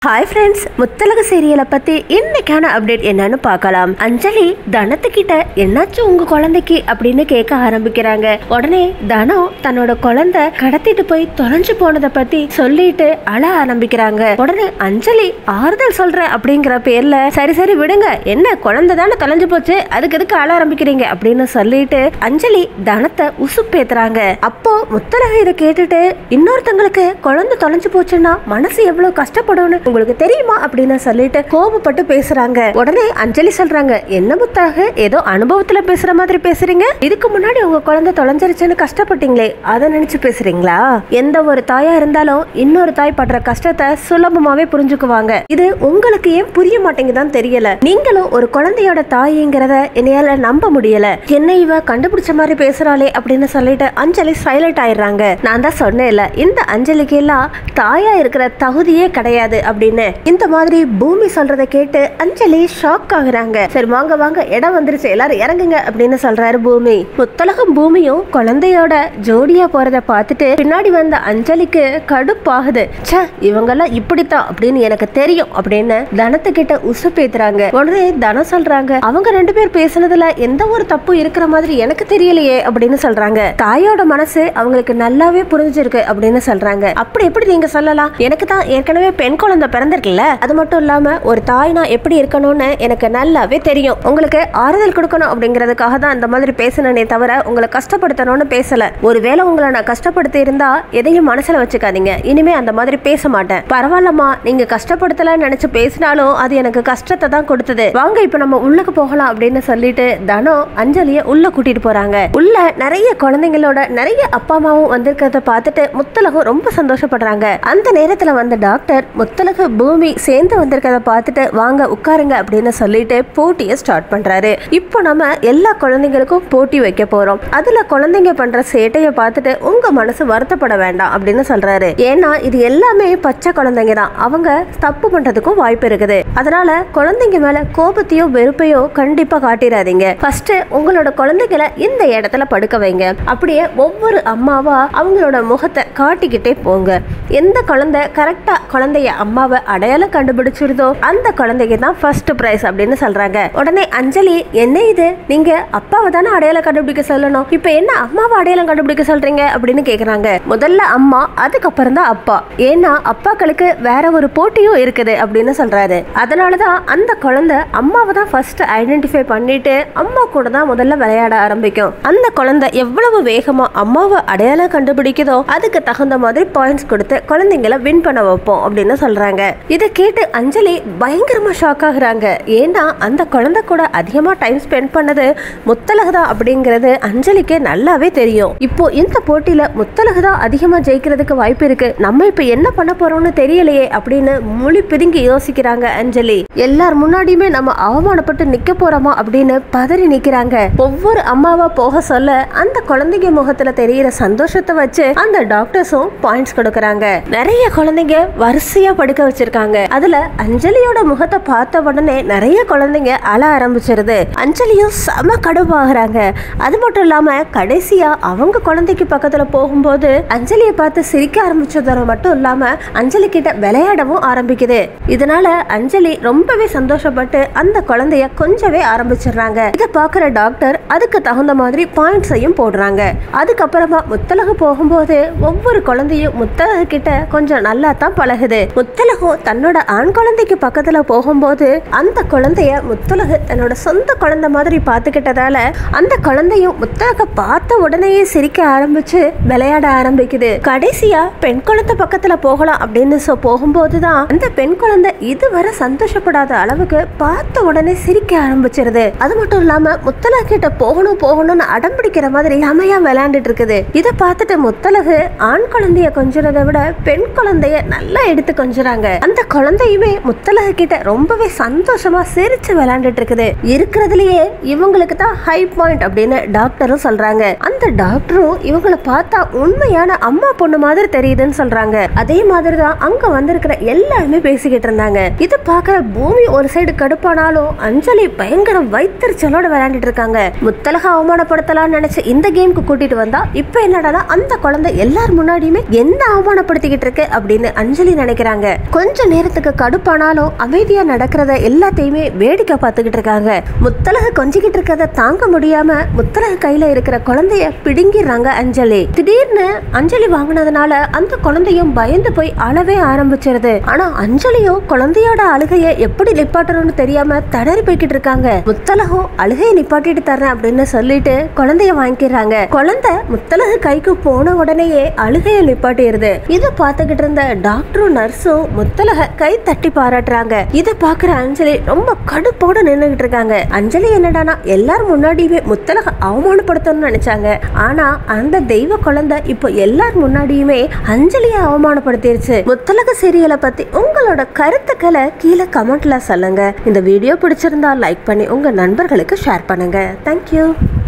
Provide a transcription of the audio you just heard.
hi friends முத்தலக சீரியலை பத்தி இன்னைக்கான அப்டேட் என்னன்னு பார்க்கலாம் அஞ்சலி தனத்துக்கிட்ட என்னாச்சும் உங்க குழந்தைக்கு அப்படின்னு கேட்க ஆரம்பிக்கிறாங்க உடனே தனம் தன்னோட குழந்தை கடத்திட்டு போய் தொலைஞ்சு போனதை பத்தி சொல்லிட்டு அழ ஆரம்பிக்கிறாங்க உடனே அஞ்சலி ஆறுதல் சொல்றேன் அப்படிங்கிற பேர்ல சரி சரி விடுங்க என்ன குழந்தை தானே தொலைஞ்சு போச்சு அதுக்கு எதுக்கு அழ ஆரம்பிக்கிறீங்க அப்படின்னு சொல்லிட்டு அஞ்சலி தனத்தை உசுப்பேத்துறாங்க அப்போ முத்தலக இதை கேட்டுட்டு இன்னொருத்தங்களுக்கு குழந்தை தொலைஞ்சு போச்சுன்னா மனசு எவ்வளவு கஷ்டப்படும்னு உங்களுக்கு தெரியுமா அப்படின்னு சொல்லிட்டு கோபப்பட்டு பேசுறாங்க உடனே அஞ்சலி சொல்றாங்க என்ன முத்தாக ஏதோ அனுபவத்துல பேசுற மாதிரி பேசுறீங்க இதுக்கு முன்னாடி உங்க குழந்தை தொலைஞ்சிருச்சுன்னு கஷ்டப்பட்டீங்களே அதை நினைச்சு பேசுறீங்களா எந்த ஒரு தாயா இருந்தாலும் இன்னொரு தாய் படுற கஷ்டத்தை சுலபமாவே புரிஞ்சுக்குவாங்க இது உங்களுக்கு ஏன் புரிய மாட்டேங்குதான்னு தெரியல நீங்களும் ஒரு குழந்தையோட தாய்ங்கிறத என்னையால நம்ப முடியல என்ன இவ கண்டுபிடிச்ச மாதிரி பேசுறாளே அப்படின்னு சொல்லிட்டு அஞ்சலி சைலண்ட் ஆயிடுறாங்க நான் தான் சொன்னேன்ல இந்த அஞ்சலிக்கு எல்லாம் தாயா இருக்கிற தகுதியே கிடையாது அப்படின்னு இந்த மாதிரி பூமி சொல்றத கேட்டு அஞ்சலி ஷாக் ஆகுறாங்க சரி வாங்க வாங்க இடம் வந்துருச்சு எல்லாரும் இறங்குங்க அப்படின்னு சொல்றாரு பூமி முத்தலகம் பூமியும் குழந்தையோட ஜோடியா போறத பார்த்துட்டு பின்னாடி வந்த அஞ்சலிக்கு கடுப்பாகுது ச்சே இவங்கெல்லாம் இப்படித்தான் அப்படின்னு எனக்கு தெரியும் அப்படின்னு தனத்துக்கிட்ட உசுப்பேத்துறாங்க உடனே தனம் சொல்றாங்க அவங்க ரெண்டு பேர் பேசுனதுல எந்த ஒரு தப்பு இருக்கிற மாதிரி எனக்கு தெரியலையே அப்படின்னு சொல்றாங்க தாயோட மனசு அவங்களுக்கு நல்லாவே புரிஞ்சிருக்கு அப்படின்னு சொல்றாங்க அப்படி எப்படி நீங்க சொல்லலாம் எனக்கு தான் ஏற்கனவே பெண் குழந்தை பிறந்திருக்குல்ல அது மட்டும் இல்லாம ஒரு தாய்னா எப்படி இருக்கணும்னு எனக்கு நல்லாவே தெரியும் உங்களுக்கு ஆறுதல் கொடுக்கணும் அப்படிங்கறதுக்காக தான் இந்த மாதிரி பேசினனே தவிர உங்களை கஷ்டப்படுத்தணும்னு பேசல ஒருவேளை உங்களை நான் கஷ்டப்படுத்தி இருந்தா எதையும் மனசுல வச்சுக்காதீங்க இனிமே அந்த மாதிரி பேச மாட்டேன் பரவாயில்லம்மா நீங்க கஷ்டப்படுத்தலன்னு நினைச்சு பேசினாலும் அது எனக்கு கஷ்டத்தை தான் கொடுத்தது வாங்க இப்ப நம்ம உள்ளக்கு போகலாம் அப்படின்னு சொல்லிட்டு தனம் அஞ்சலிய உள்ள கூட்டிட்டு போறாங்க உள்ள நிறைய குழந்தைங்களோட நிறைய அப்பா அம்மாவும் வந்திருக்கிறத பார்த்துட்டு முத்தலகம் ரொம்ப சந்தோஷப்படுறாங்க அந்த நேரத்துல வந்த டாக்டர் முத்தலக பூமி சேர்ந்து வந்திருக்கிறத பார்த்துட்டு வாங்க உட்காருங்க அப்படின்னு சொல்லிட்டு போட்டியை ஸ்டார்ட் பண்றாரு இப்போ நம்ம எல்லா குழந்தைங்களுக்கும் போட்டி வைக்க போறோம் அதுல குழந்தைங்க பண்ற சேட்டையை பார்த்துட்டு உங்க மனசு வருத்தப்பட வேண்டாம் அப்படின்னு சொல்றாரு ஏன்னா இது எல்லாமே பச்சை குழந்தைங்க தான் அவங்க தப்பு பண்றதுக்கும் வாய்ப்பு இருக்குது அதனால குழந்தைங்க மேல கோபத்தையோ வெறுப்பையோ கண்டிப்பா காட்டிடாதீங்க ஃபர்ஸ்ட் உங்களோட குழந்தைகளை இந்த இடத்துல படுக்க வைங்க அப்படியே ஒவ்வொரு அம்மாவா அவங்களோட முகத்தை காட்டிக்கிட்டே போங்க எந்த குழந்தை கரெக்டா குழந்தைய அம்மாவை அடையாளம் கண்டுபிடிச்சிருதோ அந்த குழந்தைக்கு தான் ஃபர்ஸ்ட் பிரைஸ் அப்படின்னு சொல்றாங்க உடனே அஞ்சலி என்ன இது நீங்க அப்பாவை தானே அடையாளம் கண்டுபிடிக்க சொல்லணும் இப்போ என்ன அம்மாவை அடையாளம் கண்டுபிடிக்க சொல்றீங்க அப்படின்னு கேக்குறாங்க முதல்ல அம்மா அதுக்கப்புறம் தான் அப்பா ஏன்னா அப்பாக்களுக்கு வேற ஒரு போட்டியும் இருக்குது அப்படின்னு சொல்றாரு அதனாலதான் அந்த குழந்தை அம்மாவை தான் ஃபர்ஸ்ட் ஐடென்டிஃபை பண்ணிட்டு அம்மா கூட தான் முதல்ல விளையாட ஆரம்பிக்கும் அந்த குழந்தை எவ்வளவு வேகமா அம்மாவை அடையாளம் கண்டுபிடிக்குதோ அதுக்கு தகுந்த மாதிரி பாயிண்ட்ஸ் கொடுத்து குழந்தைங்களை வின் பண்ண வைப்போம் அப்படின்னு சொல்றாங்க இதை கேட்டு அஞ்சலி பயங்கரமா ஷாக் ஆகுறாங்க ஏன்னா அந்த குழந்தை கூட அதிகமா டைம் ஸ்பெண்ட் பண்ணது முத்தலகதா அப்படிங்கிறது அஞ்சலிக்கு நல்லாவே தெரியும் இப்போ இந்த போட்டியில முத்தலகதா அதிகமா ஜெயிக்கிறதுக்கு வாய்ப்பு இருக்கு நம்ம இப்ப என்ன பண்ண போறோம்னு தெரியலையே அப்படின்னு மொழி பிதுங்கி யோசிக்கிறாங்க அஞ்சலி எல்லார் முன்னாடியுமே நம்ம அவமானப்பட்டு நிக்க போறோமா அப்படின்னு பதறி நிக்கிறாங்க ஒவ்வொரு அம்மாவா போக சொல்ல அந்த குழந்தைங்க முகத்துல தெரியிற சந்தோஷத்தை வச்சு அந்த டாக்டர்ஸும் பாயிண்ட்ஸ் கொடுக்கறாங்க நிறைய குழந்தைங்க வரிசையா படுக்க வச்சிருக்காங்க அதுல அஞ்சலியோட முகத்தை பார்த்த உடனே நிறைய குழந்தைங்க அழ ஆரம்பிச்சிருது அஞ்சலியும் செம கடுப்பாகிறாங்க அது மட்டும் இல்லாம கடைசியா அவங்க குழந்தைக்கு பக்கத்துல போகும்போது அஞ்சலியை பார்த்து சிரிக்க ஆரம்பிச்சதோட மட்டும் இல்லாம அஞ்சலி கிட்ட விளையாடவும் ஆரம்பிக்குது இதனால அஞ்சலி ரொம்பவே சந்தோஷப்பட்டு அந்த குழந்தைய கொஞ்சவே ஆரம்பிச்சிடுறாங்க இதை பாக்குற டாக்டர் அதுக்கு தகுந்த மாதிரி பாயிண்ட்ஸையும் போடுறாங்க அதுக்கப்புறமா முத்தலகு போகும்போது ஒவ்வொரு குழந்தையும் முத்தலகு கிட்ட கொஞ்சம் நல்லா தான் பழகுது முத்தலகம் தன்னோட ஆண் குழந்தைக்கு பக்கத்துல போகும்போது அந்த குழந்தைய முத்தலகு தன்னோட சொந்த குழந்தை மாதிரி பார்த்துக்கிட்டதால அந்த குழந்தையும் முத்தலக பார்த்த உடனேயே சிரிக்க ஆரம்பிச்சு விளையாட ஆரம்பிக்குது கடைசியா பெண் குழந்தை பக்கத்துல போகலாம் அப்படின்னு சொ போகும்போது தான் அந்த பெண் குழந்தை இதுவரை சந்தோஷப்படாத அளவுக்கு பார்த்த உடனே சிரிக்க ஆரம்பிச்சிருது அது மட்டும் இல்லாம முத்தலக கிட்ட போகணும் போகணும்னு அடம் பிடிக்கிற மாதிரி அமையா விளையாண்டுட்டு இருக்குது இதை பார்த்துட்டு முத்தலகு ஆண் குழந்தைய கொஞ்சறதை விட பெண் குழந்தைய நல்லா எடுத்து கொஞ்சுறாங்க அந்த குழந்தையுமே முத்தலகு கிட்ட ரொம்பவே சந்தோஷமா சிரிச்சு விளையாண்டுட்டு இருக்குது இருக்கிறதுலயே இவங்களுக்கு தான் ஹை பாயிண்ட் அப்படின்னு டாக்டரும் சொல்றாங்க அந்த டாக்டரும் இவங்களை பார்த்தா உண்மையான அம்மா பொண்ணு மாதிரி தெரியுதுன்னு சொல்றாங்க அதே மாதிரி தான் அங்க வந்திருக்கிற எல்லாருமே பேசிக்கிட்டு இருந்தாங்க இதை பார்க்குற பூமி ஒரு சைடு கடுப்பானாலும் அஞ்சலி பயங்கர வைத்தறிச்சலோட விளையாண்டுட்டு இருக்காங்க முத்தலக அவமானப்படுத்தலாம்னு நினைச்சு இந்த கேமுக்கு கூட்டிட்டு வந்தா இப்போ என்னடானா அந்த குழந்தை எல்லார் முன்னாடியுமே என்ன அவமானப்படுத்திக்கிட்டு இருக்கு அப்படின்னு அஞ்சலி நினைக்கிறாங்க கொஞ்ச நேரத்துக்கு கடுப்பானாலும் அமைதியா நடக்கிறத எல்லாத்தையுமே வேடிக்கை பார்த்துக்கிட்டு இருக்காங்க முத்தலக கொஞ்சிக்கிட்டு இருக்கிறத தாங்க முடியாம முத்தலக கையில இருக்கிற குழந்தைய பிடுங்கிடுறாங்க அஞ்சலி திடீர்னு அஞ்சலி வாங்கினதுனால அந்த குழந்தையும் பயந்து போய் அழவே ஆரம்பிச்சிருது ஆனா அஞ்சலியும் குழந்தையோட அழுகைய எப்படி நிப்பாட்டணும்னு தெரியாம தடறி போய்கிட்டு இருக்காங்க முத்தலகம் அழுகையை நிப்பாட்டிட்டு தரேன் அப்படின்னு சொல்லிட்டு குழந்தைய வாங்கிக்கிறாங்க குழந்தை முத்தலக கைக்கு போன உடனேயே அழுகையை நிப்பாட்டிடுது இதை பார்த்துக்கிட்டு இருந்த டாக்டரும் நர்ஸும் முத்தலக கை தட்டி பாராட்டுறாங்க இதை பாக்குற அஞ்சலி ரொம்ப கடுப்போட நின்னுகிட்டு இருக்காங்க அஞ்சலி என்னடானா எல்லாரும் முன்னாடியுமே முத்தலக அவமானப்படுத்தணும்னு நினைச்சாங்க ஆனா அந்த தெய்வ குழந்தை இப்போ எல்லார் முன்னாடியுமே அஞ்சலியை அவமானப்படுத்திருச்சு முத்தலக சீரியலை பத்தி உங்களோட கருத்துக்களை கீழே கமெண்ட்ல சொல்லுங்க இந்த வீடியோ பிடிச்சிருந்தா லைக் பண்ணி உங்க நண்பர்களுக்கு ஷேர் பண்ணுங்க தேங்க்யூ